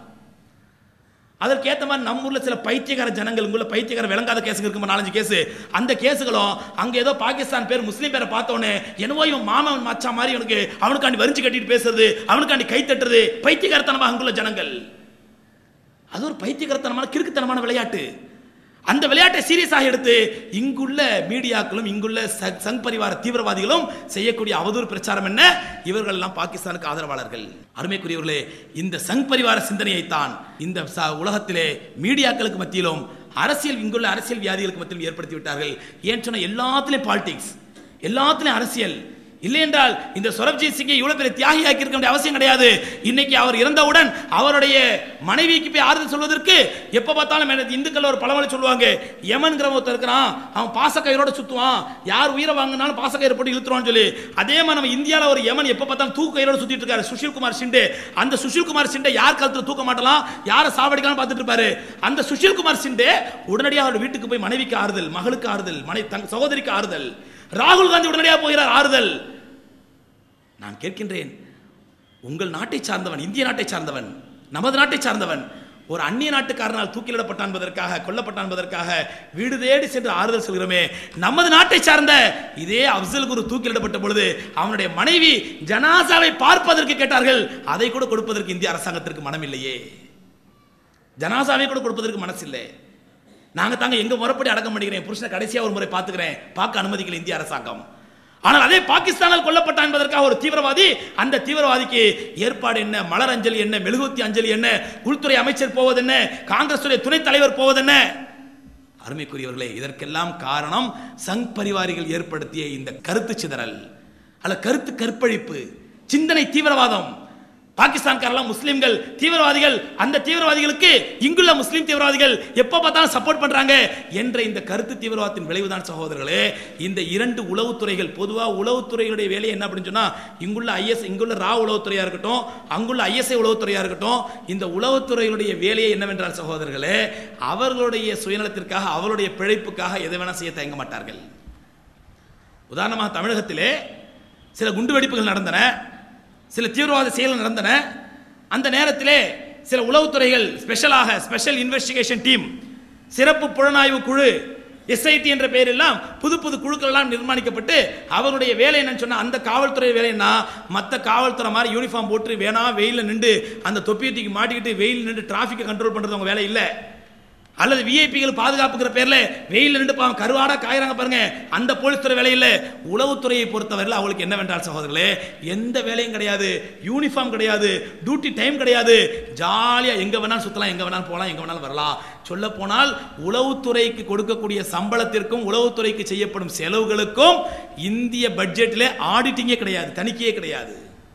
அதற்கு ஏத்த மாதிரி நம்ம ஊர்ல சில பைத்தியக்கார ஜனங்கள் உள்ள பைத்தியக்கார விளங்காத கேஸுங்க இருக்கும் நாலஞ்சு கேஸ் அந்த கேஸுகளும் அங்க ஏதோ பாகிஸ்தான் பேர் முஸ்லீம் பேரை பார்த்தோன்னே என்னவோ இவன் மாமன் மச்சா மாதிரி இவனுக்கு அவனுக்காண்டி வரிஞ்சு கட்டிட்டு பேசுறது அவனுக்காண்டி கை தட்டுறது பைத்தியக்காரத்தனமா அங்குள்ள ஜனங்கள் அது ஒரு பைத்தியக்காரத்தனமான கிறுக்குத்தனமான விளையாட்டு அந்த விளையாட்டை சீரியஸாக எடுத்து இங்குள்ள மீடியாக்களும் இங்குள்ள ச- சங் பரிவார தீவிரவாதிகளும் செய்யக்கூடிய அவதூறு பிரச்சாரம் என்ன இவர்கள் எல்லாம் பாகிஸ்தானுக்கு ஆதரவாளர்கள் அருமைக்குரியவர்களே இந்த சங் பரிவார சிந்தனையைத்தான் இந்த ச- உலகத்திலே மீடியாக்களுக்கு மத்தியிலும் அரசியல் இங்குள்ள அரசியல் வியாதிகளுக்கு மத்தியிலும் ஏற்படுத்தி விட்டார்கள் ஏன் சொன்ன எல்லாத்திலையும் பாலிடிக்ஸ் எல்லாத்திலையும் அரசியல் இல்லை என்றால் இந்த சொரப்ஜித் சிங்கை இவ்வளவு பெரிய தியாகி ஆக்கி இருக்க வேண்டிய அவசியம் கிடையாது இன்னைக்கு அவர் இறந்தவுடன் அவருடைய மனைவிக்கு போய் ஆறுதல் சொல்வதற்கு எப்ப பார்த்தாலும் எனக்கு இந்துக்கள் ஒரு பழமொழி சொல்லுவாங்க யமன்கிற ஒருத்தர் இருக்கிறான் அவன் பாசக்கயிறோட சுத்துவான் யார் உயிரை வாங்கினாலும் பாசக்கயிறு போட்டு இழுத்துருவான்னு சொல்லி அதே மாதிரி நம்ம இந்தியாவில் ஒரு யமன் எப்ப பார்த்தாலும் தூக்கு கயிறோட சுத்திட்டு இருக்காரு சுஷில் குமார் சிண்டே அந்த சுஷில் குமார் சிண்டே யார் கழுத்துல தூக்க மாட்டலாம் யாரை சாவடிக்கலாம் பார்த்துட்டு இருப்பாரு அந்த சுஷில் குமார் சிண்டே உடனடியாக அவர் வீட்டுக்கு போய் மனைவிக்கு ஆறுதல் மகளுக்கு ஆறுதல் மனை தங்க சகோதரிக்கு ஆறுதல் ராகுல் காந்தி உடனடியாக போகிறார் ஆறுதல் நான் கேட்கின்றேன் உங்கள் நாட்டை சார்ந்தவன் இந்திய நாட்டை சார்ந்தவன் நமது நாட்டை சார்ந்தவன் ஒரு அந்நிய நாட்டுக்காரனால் தூக்கிலிடப்பட்டான் என்பதற்காக கொல்லப்பட்டான் என்பதற்காக வீடு தேடி சென்று ஆறுதல் சொல்கிறோமே நமது நாட்டை சார்ந்த இதே அப்சல் குரு தூக்கிலிடப்பட்ட பொழுது அவனுடைய மனைவி ஜனாசாவை பார்ப்பதற்கு கேட்டார்கள் அதை கூட கொடுப்பதற்கு இந்திய அரசாங்கத்திற்கு மனம் இல்லையே ஜனாசாவை கூட கொடுப்பதற்கு மனசில்லை நாங்க தாங்க எங்க முறைப்படி அடக்கம் பண்ணிக்கிறேன் புருஷனை கடைசியா ஒரு முறை பார்த்துக்கிறேன் பார்க்க அனுமதிக்கல இந்திய அரசாங்கம் ஆனால் அதே பாகிஸ்தானால் கொல்லப்பட்டான் என்பதற்காக ஒரு தீவிரவாதி அந்த தீவிரவாதிக்கு ஏற்பாடு என்ன மலர் அஞ்சலி என்ன மெழுகுவத்தி அஞ்சலி என்ன உள்துறை அமைச்சர் போவது என்ன காங்கிரஸ் துணைத் தலைவர் போவது என்ன அருமைக்குரியவர்களே இதற்கெல்லாம் காரணம் சங் பரிவாரிகள் ஏற்படுத்திய இந்த கருத்து சிதறல் அல்ல கருத்து கற்பழிப்பு சிந்தனை தீவிரவாதம் பாகிஸ்தான்காரெல்லாம் முஸ்லிம்கள் தீவிரவாதிகள் அந்த தீவிரவாதிகளுக்கு இங்குள்ள முஸ்லிம் தீவிரவாதிகள் எப்ப பார்த்தாலும் சப்போர்ட் பண்றாங்க என்ற இந்த கருத்து தீவிரவாதத்தின் விளைவுதான் சகோதரர்களே இந்த இரண்டு உளவுத்துறைகள் பொதுவாக உளவுத்துறைகளுடைய வேலையை என்ன அப்படின்னு சொன்னா இங்குள்ள ஐஎஸ் இங்குள்ள ரா உளவுத்துறையா இருக்கட்டும் அங்குள்ள ஐஎஸ்ஐ உளவுத்துறையா இருக்கட்டும் இந்த உளவுத்துறைகளுடைய வேலையை என்னவென்றால் சகோதரர்களே அவர்களுடைய சுயநலத்திற்காக அவருடைய பிழைப்புக்காக எதை வேணா செய்ய தயங்க மாட்டார்கள் உதாரணமாக தமிழகத்திலே சில குண்டுவெடிப்புகள் நடந்தன சில தீவிரவாத செயல்கள் நடந்தன அந்த நேரத்திலே சில உளவுத்துறைகள் ஸ்பெஷலாக ஸ்பெஷல் இன்வெஸ்டிகேஷன் டீம் சிறப்பு புலனாய்வு குழு எஸ்ஐடி என்ற பெயரெல்லாம் புது புது குழுக்கள் எல்லாம் நிர்மாணிக்கப்பட்டு அவருடைய வேலை என்னன்னு சொன்னா அந்த காவல்துறை வேலைன்னா மற்ற காவல்துறை மாதிரி யூனிஃபார்ம் போட்டு வேணா வெயிலில் நின்று அந்த தொப்பியத்திக்கு மாட்டிக்கிட்டு வெயில் நின்று டிராஃபிக்கை கண்ட்ரோல் பண்றது அவங்க வேலை இல்லை அல்லது விஐபிகள் பாதுகாப்புங்கிற பேர்ல வெயில நின்று பாவம் கருவாடா காயறாங்க பாருங்க அந்த போலீஸ் துறை வேலையில உளவுத்துறையை பொறுத்தவரையில் அவங்களுக்கு என்னவென்றால் சகோதரர்களே எந்த வேலையும் கிடையாது யூனிஃபார்ம் கிடையாது டியூட்டி டைம் கிடையாது ஜாலியா எங்க வேணாலும் சுத்தலாம் எங்க வேணாலும் போகலாம் எங்க வேணாலும் வரலாம் சொல்ல போனால் உளவுத்துறைக்கு கொடுக்கக்கூடிய சம்பளத்திற்கும் உளவுத்துறைக்கு செய்யப்படும் செலவுகளுக்கும் இந்திய பட்ஜெட்டில் ஆடிட்டிங்கே கிடையாது தணிக்கையே கிடையாது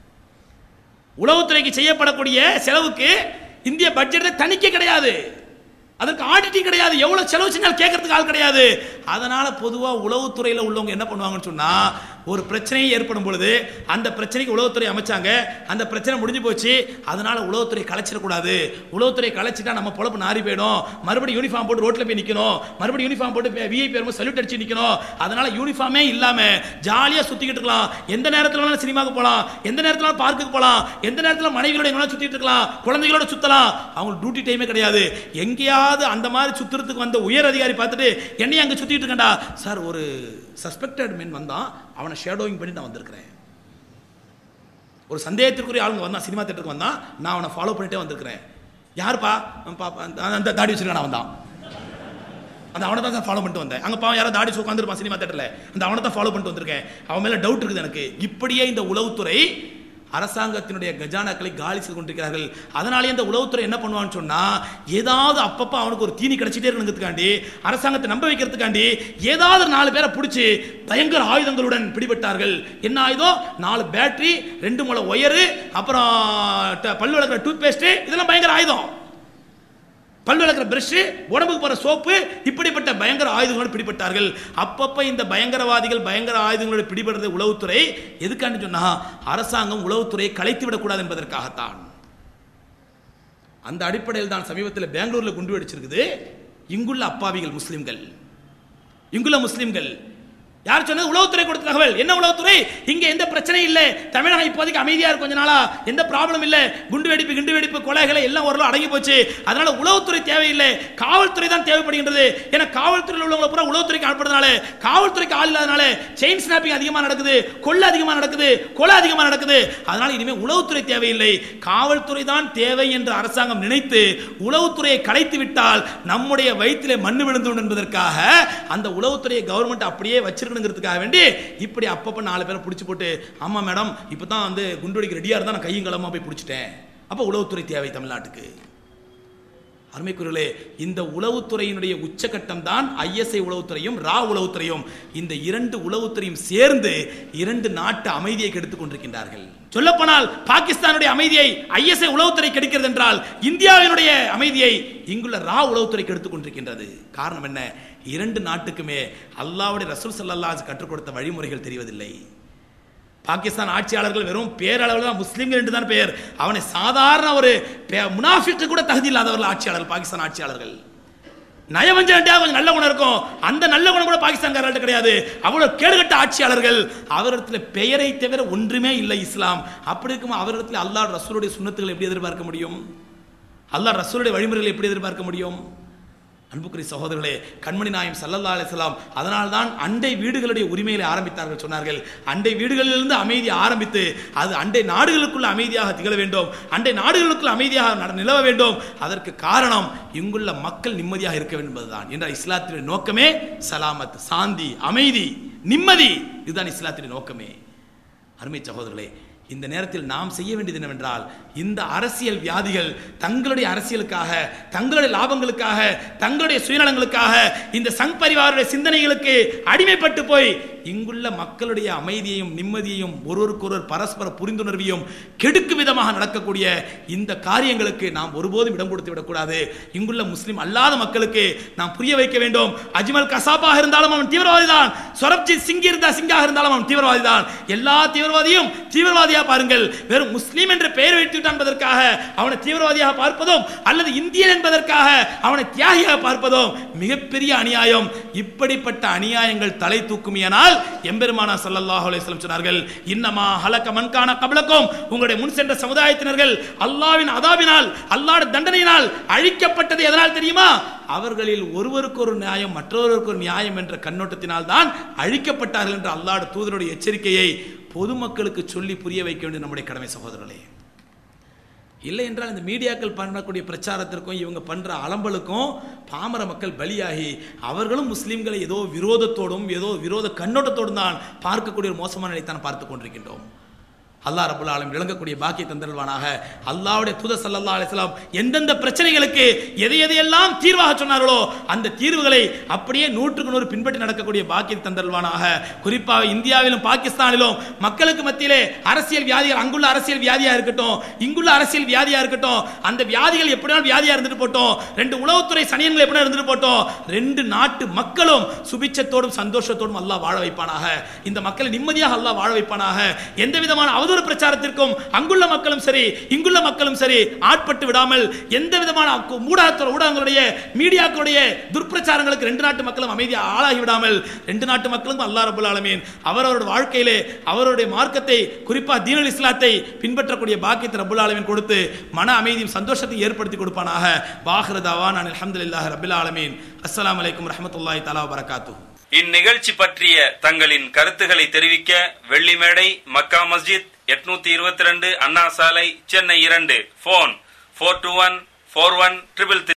உளவுத்துறைக்கு செய்யப்படக்கூடிய செலவுக்கு இந்திய பட்ஜெட்டில் தணிக்கை கிடையாது அதற்கு ஆடிட்டிங் கிடையாது எவ்வளவு செலவு செஞ்சாலும் கேட்கறதுக்கு ஆள் கிடையாது அதனால பொதுவா உளவுத்துறையில உள்ளவங்க என்ன பண்ணுவாங்கன்னு சொன்னா ஒரு பிரச்சனை ஏற்படும் பொழுது அந்த பிரச்சனைக்கு உளவுத்துறை அமைச்சாங்க அந்த பிரச்சனை முடிஞ்சு போச்சு அதனால உளவுத்துறை கலைச்சிடக்கூடாது உளவுத்துறை கலைச்சிட்டா நம்ம பொழப்பு நாரி போயிடும் மறுபடியும் யூனிஃபார்ம் போட்டு ரோட்ல போய் நிக்கணும் மறுபடியும் யூனிஃபார்ம் போட்டு விஐபி வரும்போது சல்யூட் அடிச்சு நிக்கணும் அதனால யூனிஃபார்மே இல்லாம ஜாலியா சுத்திக்கிட்டு இருக்கலாம் எந்த நேரத்துல வேணாலும் சினிமாவுக்கு போலாம் எந்த நேரத்துல வேணாலும் பார்க்குக்கு போலாம் எந்த நேரத்துல மனைவியோட எங்க வேணாலும் சுத்திட்டு இருக்கலாம் குழந்தைகளோட சுத்தலாம் அவங்க டியூட்டி டைமே கிடையாது எங்கேயாவது அந்த மாதிரி சுத்துறதுக்கு வந்த உயர் அதிகாரி பார்த்துட்டு என்னையும் அங்க சுத்திட்டு இருக்கேன்டா சார் ஒரு சஸ்பெக்டட் மென் வந்தான் அவனை ஷேடோவிங் பண்ணி நான் வந்திருக்கிறேன் ஒரு சந்தேகத்திற்குரிய ஆளுங்க வந்தான் சினிமா தேட்டருக்கு வந்தான் நான் அவனை ஃபாலோ பண்ணிட்டே வந்திருக்கிறேன் யாருப்பா பாப்பா அந்த- அந்த தாடி வச்சிருக்கான் வந்தான் அந்த அவனை தான் ஃபாலோ பண்ணிட்டு வந்தேன் அங்கே பாவம் யாரோ தாடி உட்காந்துருப்பான் சினிமா தேட்டரில் அந்த அவனை தான் ஃபாலோ பண்ணிட்டு வந்திருக்கேன் அவன் மேலே டவுட் இருக்குது எனக்கு இப்படியே இந்த உளவுத்துறை அரசாங்கத்தினுடைய கஜானாக்களை காலி செய்து கொண்டிருக்கிறார்கள் அதனாலே இந்த உளவுத்துறை என்ன பண்ணுவான்னு சொன்னா ஏதாவது அப்பப்போ அவனுக்கு ஒரு தீனி கிடைச்சிட்டே இருக்கணுங்கிறதுக்காண்டி அரசாங்கத்தை நம்ப வைக்கிறதுக்காண்டி ஏதாவது ஒரு நாலு பேரை பிடிச்சி பயங்கர ஆயுதங்களுடன் பிடிபட்டார்கள் என்ன ஆயுதம் நாலு பேட்டரி ரெண்டு முளை ஒயரு அப்புறம் ட- பல்லு விளக்குற டூத் பேஸ்ட் இதெல்லாம் பயங்கர ஆயுதம் பல் விளக்குற பிரஷ் உடம்புக்கு போற சோப்பு இப்படிப்பட்ட பயங்கர ஆயுதங்களோடு பிடிபட்டார்கள் அப்பப்ப இந்த பயங்கரவாதிகள் பயங்கர ஆயுதங்களோடு பிடிபடுறது உளவுத்துறை எதுக்கான்னு சொன்னா அரசாங்கம் உளவுத்துறையை கலைத்து விடக்கூடாது என்பதற்காகத்தான் அந்த அடிப்படையில் தான் சமீபத்தில் பெங்களூர்ல குண்டு வெடிச்சிருக்குது இங்குள்ள அப்பாவிகள் முஸ்லிம்கள் இங்குள்ள முஸ்லிம்கள் யார் சொன்னது உளவுத்துறை கொடுத்த தகவல் என்ன உளவுத்துறை இங்க எந்த பிரச்சனையும் இல்ல தமிழகம் இப்போதைக்கு அமைதியா இருக்கு கொஞ்ச நாளா எந்த ப்ராப்ளம் இல்ல குண்டு வெடிப்பு குண்டு வெடிப்பு கொலைகளை எல்லாம் ஓரளவு அடங்கி போச்சு அதனால உளவுத்துறை தேவையில்லை காவல்துறை தான் தேவைப்படுகின்றது ஏன்னா காவல்துறையில் உள்ளவங்க பூரா உளவுத்துறைக்கு அனுப்புறதுனால காவல்துறைக்கு ஆள் இல்லாதனால செயின் ஸ்னாப்பிங் அதிகமா நடக்குது கொள்ளை அதிகமா நடக்குது கொலை அதிகமா நடக்குது அதனால இனிமே உளவுத்துறை தேவையில்லை காவல்துறை தான் தேவை என்று அரசாங்கம் நினைத்து உளவுத்துறையை கலைத்து விட்டால் நம்முடைய வயிற்றிலே மண்ணு விழுந்து என்பதற்காக அந்த உளவுத்துறையை கவர்மெண்ட் அப்படியே வச்சிருக்கணுங்கிறதுக்காக வேண்டி இப்படி அப்பப்ப நாலு பேரை பிடிச்சி போட்டு ஆமா மேடம் இப்போ தான் வந்து குண்டுவெடிக்க ரெடியா இருந்தா நான் கையும் களமா போய் பிடிச்சிட்டேன் அப்போ உளவுத்துறை தேவை தமிழ்நாட்டுக்கு அருமைக்குரியர்களே இந்த உளவுத்துறையினுடைய உச்சகட்டம் தான் ஐஎஸ்ஐ உளவுத்துறையும் ரா உளவுத்துறையும் இந்த இரண்டு உளவுத்துறையும் சேர்ந்து இரண்டு நாட்டு அமைதியை கெடுத்துக் கொண்டிருக்கின்றார்கள் சொல்லப்போனால் பாகிஸ்தானுடைய அமைதியை ஐஎஸ்ஐ உளவுத்துறை கெடுக்கிறது என்றால் இந்தியாவினுடைய அமைதியை இங்குள்ள ரா உளவுத்துறை கெடுத்துக் கொண்டிருக்கின்றது காரணம் என்ன இரண்டு நாட்டுக்குமே அல்லாவுடைய ரசூல் ஸல்லல்லாஹு கற்றுக் கொடுத்த வழிமுறைகள் தெரிவதில்லை பாகிஸ்தான் ஆட்சியாளர்கள் வெறும் பேரளவில் தான் முஸ்லீம்கள் என்று தான் பெயர் அவனை சாதாரண ஒரு பே- முனாஃபிக்கு கூட தகுதி இல்லாதவர்கள் ஆட்சியாளர்கள் பாகிஸ்தான் ஆட்சியாளர்கள் நயவஞ்சன்டா கொஞ்சம் நல்ல குணம் இருக்கும் அந்த நல்ல குணம் கூட பாகிஸ்தான்காரர்கள்ட்ட கிடையாது அவ்வளவு கேடுகட்ட ஆட்சியாளர்கள் அவரிடத்தில் பெயரை தவிர ஒன்றுமே இல்லை இஸ்லாம் அப்படி இருக்கும் அவரிடத்தில் அல்லாஹ் ரசூலுடைய சுண்ணத்துகளை எப்படி எதிர்பார்க்க முடியும் அல்லாஹ் ரசூலுடைய வழிமுறைகளை எப்படி எதிர்பார்க்க முடியும் அன்புக்குரிய சகோதரர்களே கண்மணி நாயம் சல்லல்லா அலிஸ்லாம் அதனால்தான் அண்டை வீடுகளுடைய உரிமைகளை ஆரம்பித்தார்கள் சொன்னார்கள் அண்டை வீடுகளிலிருந்து அமைதி ஆரம்பித்து அது அண்டை நாடுகளுக்குள்ள அமைதியாக திகழ வேண்டும் அண்டை நாடுகளுக்குள்ள அமைதியாக நட- நிலவ வேண்டும் அதற்கு காரணம் இங்குள்ள மக்கள் நிம்மதியாக இருக்க வேண்டும் என்பதுதான் என்ற இஸ்லாத்தினுடைய நோக்கமே சலாமத் சாந்தி அமைதி நிம்மதி இதுதான் இஸ்லாத்தினுடைய நோக்கமே அருமை சகோதரர்களே இந்த நேரத்தில் நாம் செய்ய வேண்டியது என்னவென்றால் இந்த அரசியல் வியாதிகள் தங்களுடைய அரசியலுக்காக தங்களுடைய லாபங்களுக்காக தங்களுடைய சுயநலங்களுக்காக இந்த சங் பரிவாருடைய சிந்தனைகளுக்கு அடிமைப்பட்டு போய் இங்குள்ள மக்களுடைய அமைதியையும் நிம்மதியையும் ஒருவருக்கொருவர் பரஸ்பர புரிந்துணர்வையும் கெடுக்கும் விதமாக நடக்கக்கூடிய இந்த காரியங்களுக்கு நாம் ஒருபோதும் இடம் கொடுத்து விடக்கூடாது இங்குள்ள முஸ்லிம் அல்லாத மக்களுக்கு நாம் புரிய வைக்க வேண்டும் அஜ்மல் கசாப்பாக இருந்தாலும் அவன் தீவிரவாதி தான் சொரப்ஜித் சிங் இருந்தா சிங்காக இருந்தாலும் அவன் தீவிரவாதி தான் எல்லா தீவிரவாதியும் தீவிரவாதியா பாருங்கள் வெறும் முஸ்லீம் என்ற பெயர் வைத்து விட்டான் என்பதற்காக அவனை தீவிரவாதியாக பார்ப்பதும் அல்லது இந்தியன் என்பதற்காக அவனை தியாகியாக பார்ப்பதும் மிகப்பெரிய அநியாயம் இப்படிப்பட்ட அநியாயங்கள் தலை தூக்குமியானால் எம்பெருமானா ஸல்லல்லாஹு அலைஹி வஸல்லம் சொன்னார்கள் இன்னமா ஹலக மன்கான கபலக்கும் உங்களுடைய முன் சென்ற சமுதாயத்தினர்கள் அல்லாஹ்வின் அதாபினால் அல்லாஹ்வுடைய தண்டனையினால் அழிக்கப்பட்டது எதனால் தெரியுமா அவர்களில் ஒருவருக்கு ஒரு நியாயம் மற்றொருவருக்கு ஒரு நியாயம் என்ற கண்ணோட்டத்தினால் தான் அழிக்கப்பட்டார்கள் என்ற அல்லாஹ்வுடைய தூதருடைய எச்சரிக்கையை பொதுமக்களுக்கு சொல்லி புரிய வைக்க வேண்டியது நம்முடைய கடமை சகோதரர்களே இல்லை என்றால் இந்த மீடியாக்கள் பண்ணக்கூடிய பிரச்சாரத்திற்கும் இவங்க பண்ற அலம்பலுக்கும் பாமர மக்கள் பலியாகி அவர்களும் முஸ்லிம்களை ஏதோ விரோதத்தோடும் ஏதோ விரோத கண்ணோட்டத்தோடும் தான் பார்க்கக்கூடிய ஒரு மோசமான நிலைத்தான் பார்த்து கொண்டிருக்கின்றோம் அல்லாஹ் ரபுல் ஆலம் விளங்கக்கூடிய பாக்கிய தந்தல்வானாக அல்லாஹ்வுடைய தூத சல்லல்லாஹு அலைஹி வஸல்லம் எந்தெந்த பிரச்சனைகளுக்கு எதை எதையெல்லாம் தீர்வாக சொன்னார்களோ அந்த தீர்வுகளை அப்படியே நூற்றுக்கு நூறு பின்பற்றி நடக்கக்கூடிய பாக்கிய தந்தல்வானாக குறிப்பாக இந்தியாவிலும் பாகிஸ்தானிலும் மக்களுக்கு மத்தியிலே அரசியல் வியாதிகள் அங்குள்ள அரசியல் வியாதியா இருக்கட்டும் இங்குள்ள அரசியல் வியாதியா இருக்கட்டும் அந்த வியாதிகள் எப்படினாலும் வியாதியா இருந்துட்டு போட்டோம் ரெண்டு உளவுத்துறை சனியன்கள் எப்படி இருந்துட்டு போட்டோம் ரெண்டு நாட்டு மக்களும் சுபிச்சத்தோடும் சந்தோஷத்தோடும் அல்லாஹ் வாழ வைப்பானாக இந்த மக்களை நிம்மதியாக அல்லாஹ் வாழ வைப்பானாக எந்த விதமான அவதூறு பிரச்சாரத்திற்கும் அங்குள்ள மக்களும் சரி இங்குள்ள மக்களும் சரி ஆட்பட்டு விடாமல் எந்த விதமான கு- ஊடகத்துறை ஊடகங்களுடைய மீடியாக்களுடைய துர்ப்பிரச்சாரங்களுக்கு ரெண்டு நாட்டு மக்களும் அமைதியாக ஆளாகி விடாமல் ரெண்டு நாட்டு மக்களும் அல்லாஹ் ரபுல் ஆலமீன் அவரவருடைய வாழ்க்கையிலே அவருடைய மார்க்கத்தை குறிப்பா தீனுல் இஸ்லாத்தை பின்பற்றக்கூடிய பாக்கியத்தை ரபுல் ஆலமீன் கொடுத்து மன அமைதியும் சந்தோஷத்தையும் ஏற்படுத்தி கொடுப்பானாக பாஹ்ரதாவா நான் அல்ஹம்துலில்லாஹி ரபில் ஆலமீன் அஸ்ஸலாமு அலைக்கும் வரஹ்மத்துல்லாஹி தஆலா வபரகாத்துஹு இந்நிகழ்ச்சி பற்றிய தங்களின் கருத்துக்களை தெரிவிக்க வெள்ளிமேடை மக்கா மஸ்ஜித் எட்நூத்தி இருபத்தி ரெண்டு அண்ணா சாலை சென்னை இரண்டு phone four two one four one triple